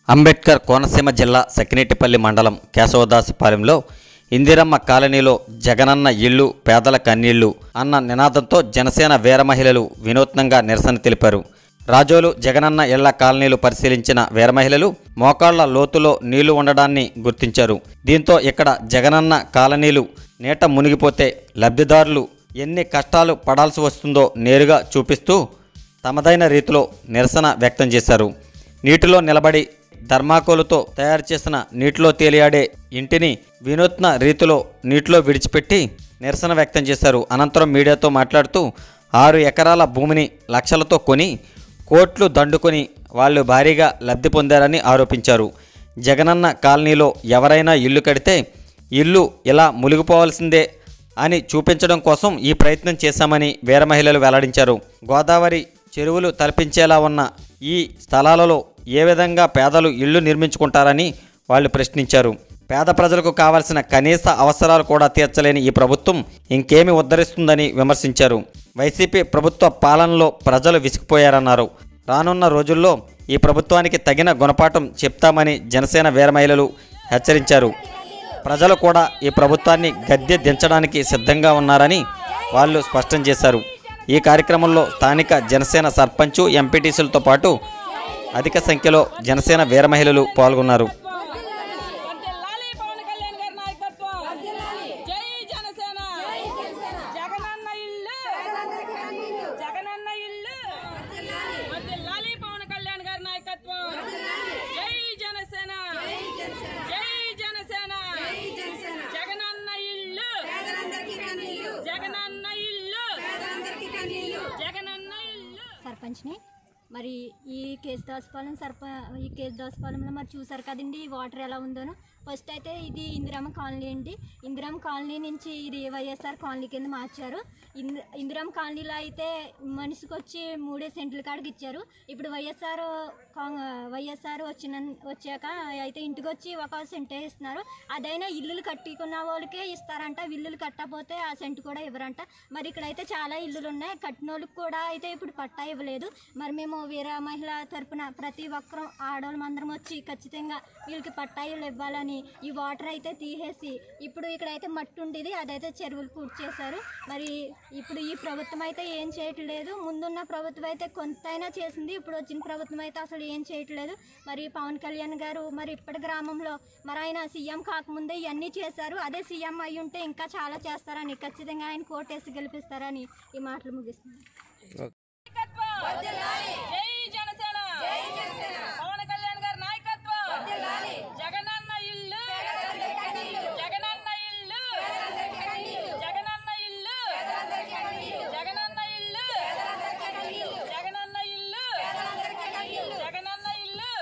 అంబేద్కర్ కోనసీమ జిల్లా సకినేటిపల్లి మండలం కేశవదాసపాలెంలో ఇందిరమ్మ కాలనీలో జగనన్న ఇల్లు పేదల కన్నీళ్లు అన్న నినాదంతో జనసేన వీర మహిళలు వినూత్నంగా నిరసన తెలిపారు రాజోలు జగనన్న ఇళ్ల కాలనీలు పరిశీలించిన వీర మహిళలు మోకాళ్ల లోతులో నీళ్లు ఉండడాన్ని గుర్తించారు దీంతో ఇక్కడ జగనన్న కాలనీలు నీట మునిగిపోతే లబ్ధిదారులు ఎన్ని కష్టాలు పడాల్సి వస్తుందో నేరుగా చూపిస్తూ తమదైన రీతిలో నిరసన వ్యక్తం చేశారు నీటిలో నిలబడి ధర్మాకోలుతో తయారు చేసిన నీటిలో తేలియాడే ఇంటిని వినూత్న రీతిలో నీటిలో విడిచిపెట్టి నిరసన వ్యక్తం చేశారు అనంతరం మీడియాతో మాట్లాడుతూ ఆరు ఎకరాల భూమిని లక్షలతో కొని కోట్లు దండుకొని వాళ్ళు భారీగా లబ్ధి పొందారని ఆరోపించారు జగనన్న కాలనీలో ఎవరైనా ఇల్లు కడితే ఇల్లు ఇలా మునిగిపోవాల్సిందే అని చూపించడం కోసం ఈ ప్రయత్నం చేశామని వీర మహిళలు వెల్లడించారు గోదావరి చెరువులు తలపించేలా ఉన్న ఈ స్థలాలలో ఏ విధంగా పేదలు ఇళ్లు నిర్మించుకుంటారని వాళ్ళు ప్రశ్నించారు పేద ప్రజలకు కావాల్సిన కనీస అవసరాలు కూడా తీర్చలేని ఈ ప్రభుత్వం ఇంకేమి ఉద్ధరిస్తుందని విమర్శించారు వైసీపీ ప్రభుత్వ పాలనలో ప్రజలు విసిగిపోయారన్నారు రానున్న రోజుల్లో ఈ ప్రభుత్వానికి తగిన గుణపాఠం చెప్తామని జనసేన వీర మహిళలు హెచ్చరించారు ప్రజలు కూడా ఈ ప్రభుత్వాన్ని గద్దె దించడానికి సిద్ధంగా ఉన్నారని వాళ్ళు స్పష్టం చేశారు ఈ కార్యక్రమంలో స్థానిక జనసేన సర్పంచు ఎంపీటీసీలతో పాటు అధిక సంఖ్యలో జనసేన వీర మహిళలు పాల్గొన్నారు వర్ధిల్లాలి పవన్ కళ్యాణ్ గారి నాయకత్వం జై జనసేన జగనన్న ఇల్లు జగనన్న ఇల్లు వర్ధిల్లాలి పవన్ కళ్యాణ్ గారి నాయకత్వం జై జనసేన జై జనసేన జగనన్న ఇల్లు జగనన్న ఇల్లు జగనన్న ఇల్లు సర్పంచ్ని మరి ఈ కేసు దాసపాలెం సర్ప ఈ కేసు దాసపాలెంలో మరి చూసారు కదండి ఈ వాటర్ ఎలా ఉందోను ఫస్ట్ అయితే ఇది ఇందిరామ కాలనీ అండి ఇందిరామ కాలనీ నుంచి ఇది వైఎస్ఆర్ కాలనీ కింద మార్చారు ఇంద ఇందిరామ కాలనీలో అయితే మనిషికి వచ్చి మూడే సెంట్ల కాడికి ఇచ్చారు ఇప్పుడు వైఎస్ఆర్ కాంగ్- వైఎస్ఆర్ వచ్చిన వచ్చాక అయితే ఇంటికి వచ్చి ఒక సెంటే ఇస్తున్నారు అదైనా ఇల్లులు కట్టుకున్న వాళ్ళకే ఇస్తారంట ఇల్లులు కట్టకపోతే ఆ సెంటు కూడా ఇవ్వరంట మరి ఇక్కడైతే చాలా ఇల్లులు ఉన్నాయి కట్టిన వాళ్ళకి కూడా అయితే ఇప్పుడు పట్టా ఇవ్వలేదు మరి మేము వీర మహిళ తరపున ప్రతి ఒక్కరం ఆడవాళ్ళం అందరం వచ్చి ఖచ్చితంగా వీళ్ళకి పట్టాయిలు ఇవ్వాలని ఈ వాటర్ అయితే తీసేసి ఇప్పుడు ఇక్కడైతే మట్టి ఉండేది అదైతే చెరువులు పూర్తి చేశారు మరి ఇప్పుడు ఈ ప్రభుత్వం అయితే ఏం చేయట్లేదు ముందున్న ప్రభుత్వం అయితే కొంతైనా చేసింది ఇప్పుడు వచ్చిన ప్రభుత్వం అయితే అసలు ఏం చేయట్లేదు మరి పవన్ కళ్యాణ్ గారు మరి ఇప్పటి గ్రామంలో మరి ఆయన సీఎం కాకముందే ఇవన్నీ చేశారు అదే సీఎం అయి ఉంటే ఇంకా చాలా చేస్తారని ఖచ్చితంగా ఆయన కోటేసి గెలిపిస్తారని ఈ మాటలు ముగిస్తున్నాను నాయకత్వం జై జనసేన పవన్ కళ్యాణ్ గారి నాయకత్వం జగనన్న ఇల్లు జగనన్న ఇల్లు జగనన్న ఇల్లు జగనన్న ఇల్లు జగనన్న ఇల్లు జగనన్న ఇల్లు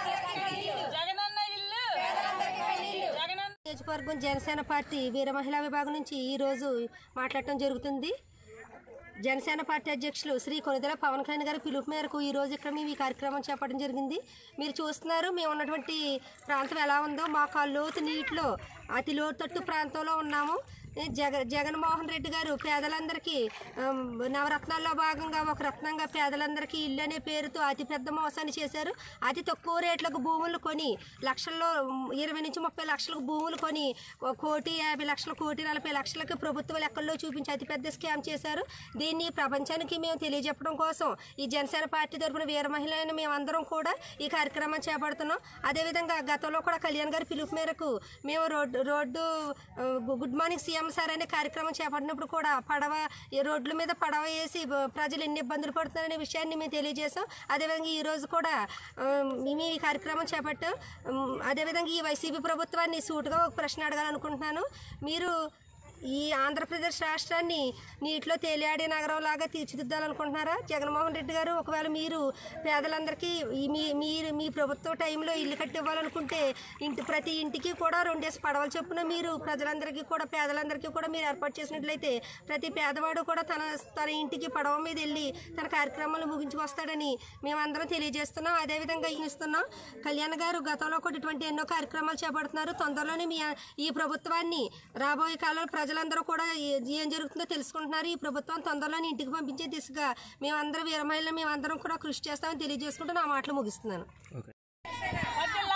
జగనన్న ఇల్లు జగనన్న నియోజకవర్గం జనసేన పార్టీ వీర మహిళా విభాగం నుంచి ఈరోజు మాట్లాడటం జరుగుతుంది జనసేన పార్టీ అధ్యక్షులు శ్రీ కొనిదెల పవన్ కళ్యాణ్ గారి పిలుపు మేరకు ఈ రోజు ఇక్కడ మేము ఈ కార్యక్రమం చేపట్టడం జరిగింది మీరు చూస్తున్నారు మేము ఉన్నటువంటి ప్రాంతం ఎలా ఉందో మాకు ఆ లోతు నీటిలో అతి లోతట్టు ప్రాంతంలో ఉన్నాము ఏ జగ జగన్మోహన్ రెడ్డి గారు పేదలందరికీ ఆమ్, నవరత్నాల్లో భాగంగా ఒక రత్నంగా పేదలందరికీ ఇల్లు అనే పేరుతో అతి పెద్ద మోసాన్ని చేశారు అతి తక్కువ రేట్లకు భూములు కొని లక్షల్లో ఉమ్, ఇరవై నుంచి ముప్పై లక్షలకు భూములు కొని ఒక కోటి యాభై లక్షలు కోటి నలభై లక్షలకు ప్రభుత్వ లెక్కల్లో చూపించి అతిపెద్ద స్కామ్ చేశారు దీన్ని ప్రపంచానికి మేము తెలియజెప్పడం కోసం ఈ జనసేన పార్టీ తరఫున వీర మహిళలను మేమందరం కూడా ఈ కార్యక్రమం చేపడుతున్నాం అదేవిధంగా గతంలో కూడా కళ్యాణ్ గారి పిలుపు మేరకు మేము రోడ్డు రోడ్డు ఆ, గు- గుడ్ మార్నింగ్ సీఎం సార్ అనే కార్యక్రమం చేపట్టినప్పుడు కూడా పడవ ఈ రోడ్ల మీద పడవ వేసి బ- ప్రజలు ఎన్ని ఇబ్బందులు పడుతున్నారనే విషయాన్ని మేము తెలియజేసాం అదేవిధంగా ఈ రోజు కూడా ఆ, మేము ఈ కార్యక్రమం చేపట్టాం ఉమ్, అదేవిధంగా ఈ వైసీపీ ప్రభుత్వాన్ని సూటుగా ఒక ప్రశ్న అడగాలనుకుంటున్నాను మీరు ఈ ఆంధ్రప్రదేశ్ రాష్ట్రాన్ని నీటిలో తేలియాడే నగరం లాగా తీర్చిదిద్దాలనుకుంటున్నారా జగన్మోహన్ రెడ్డి గారు ఒకవేళ మీరు పేదలందరికీ ఈ మీ మీరు మీ ప్రభుత్వ టైంలో ఇల్లు కట్టి ఇవ్వాలనుకుంటే ఇంటి ప్రతి ఇంటికి కూడా రెండేసి పడవల చొప్పున మీరు ప్రజలందరికీ కూడా పేదలందరికీ కూడా మీరు ఏర్పాటు చేసినట్లయితే ప్రతి పేదవాడు కూడా తన తన ఇంటికి పడవ మీద వెళ్ళి తన కార్యక్రమాలు ముగించుకొస్తాడని మేమందరం తెలియజేస్తున్నాం అదేవిధంగా ఇస్తున్నాం కళ్యాణ్ గారు గతంలో కూడా ఇటువంటి ఎన్నో కార్యక్రమాలు చేపడుతున్నారు తొందరలోనే మీ ఈ ప్రభుత్వాన్ని రాబోయే కాలంలో ప్రజలందరూ కూడా ఏ- ఏం జరుగుతుందో తెలుసుకుంటున్నారు ఈ ప్రభుత్వం తొందరలోనే ఇంటికి పంపించే దిశగా మేమందరం వీరమహిళలు మేమందరం కూడా కృషి చేస్తామని తెలియజేసుకుంటూ నా మాటలు ముగిస్తున్నాను వర్ధిల్లాలి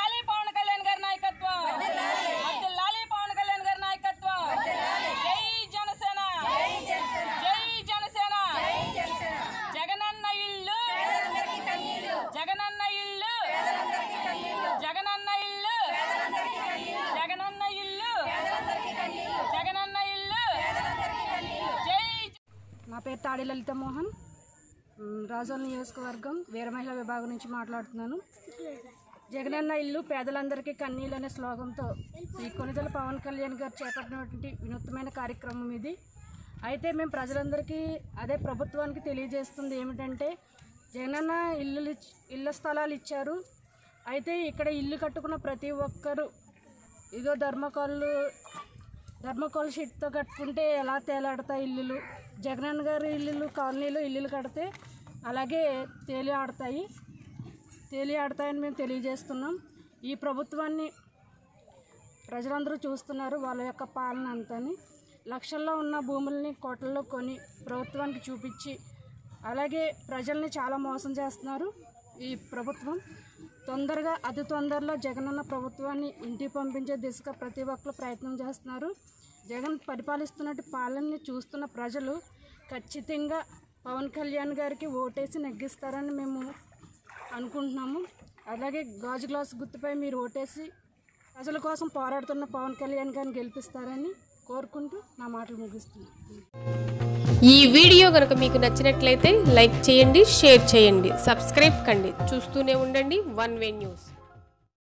జయలలిత మోహన్ మ్, రాజోల్ నియోజకవర్గం వీర మహిళా విభాగం నుంచి మాట్లాడుతున్నాను జగనన్న ఇల్లు పేదలందరికీ కన్నీళ్ళు అనే స్లోగంతో శ్రీ కొనిదల పవన్ కళ్యాణ్ గారు చేపట్టినటువంటి వినూత్నమైన కార్యక్రమం ఇది అయితే మేము ప్రజలందరికీ అదే ప్రభుత్వానికి తెలియజేస్తుంది ఏమిటంటే జగనన్న ఇల్లు ఇళ్ళ స్థలాలు ఇచ్చారు అయితే ఇక్కడ ఇల్లు కట్టుకున్న ప్రతి ఒక్కరు ఇదో ధర్మకాళ్ళు ధర్మకోల్ షీట్తో కట్టుకుంటే ఎలా తేలాడతాయి ఇల్లులు జగనన్న గారి ఇల్లులు కాలనీలు ఇల్లులు కడితే అలాగే తేలి ఆడతాయి తేలి ఆడతాయని మేము తెలియజేస్తున్నాం ఈ ప్రభుత్వాన్ని ప్రజలందరూ చూస్తున్నారు వాళ్ళ యొక్క పాలన అంతని లక్షల్లో ఉన్న భూముల్ని కోట్లలో కొని ప్రభుత్వానికి చూపించి అలాగే ప్రజల్ని చాలా మోసం చేస్తున్నారు ఈ ప్రభుత్వం తొందరగా అతి తొందరలో జగనన్న ప్రభుత్వాన్ని ఇంటికి పంపించే దిశగా ప్రతి ఒక్కరు ప్రయత్నం చేస్తున్నారు జగన్ పరిపాలిస్తున్నట్టు పాలనని చూస్తున్న ప్రజలు ఖచ్చితంగా పవన్ కళ్యాణ్ గారికి ఓటేసి నెగ్గిస్తారని మేము అనుకుంటున్నాము అలాగే గాజు గ్లాస్ గుర్తుపై మీరు ఓటేసి ప్రజల కోసం పోరాడుతున్న పవన్ కళ్యాణ్ గారిని గెలిపిస్తారని కోరుకుంటూ నా మాటలు ముగిస్తున్నాను ఈ వీడియో కనుక మీకు నచ్చినట్లయితే లైక్ చేయండి షేర్ చేయండి సబ్స్క్రైబ్ కండి చూస్తూనే ఉండండి వన్ వే న్యూస్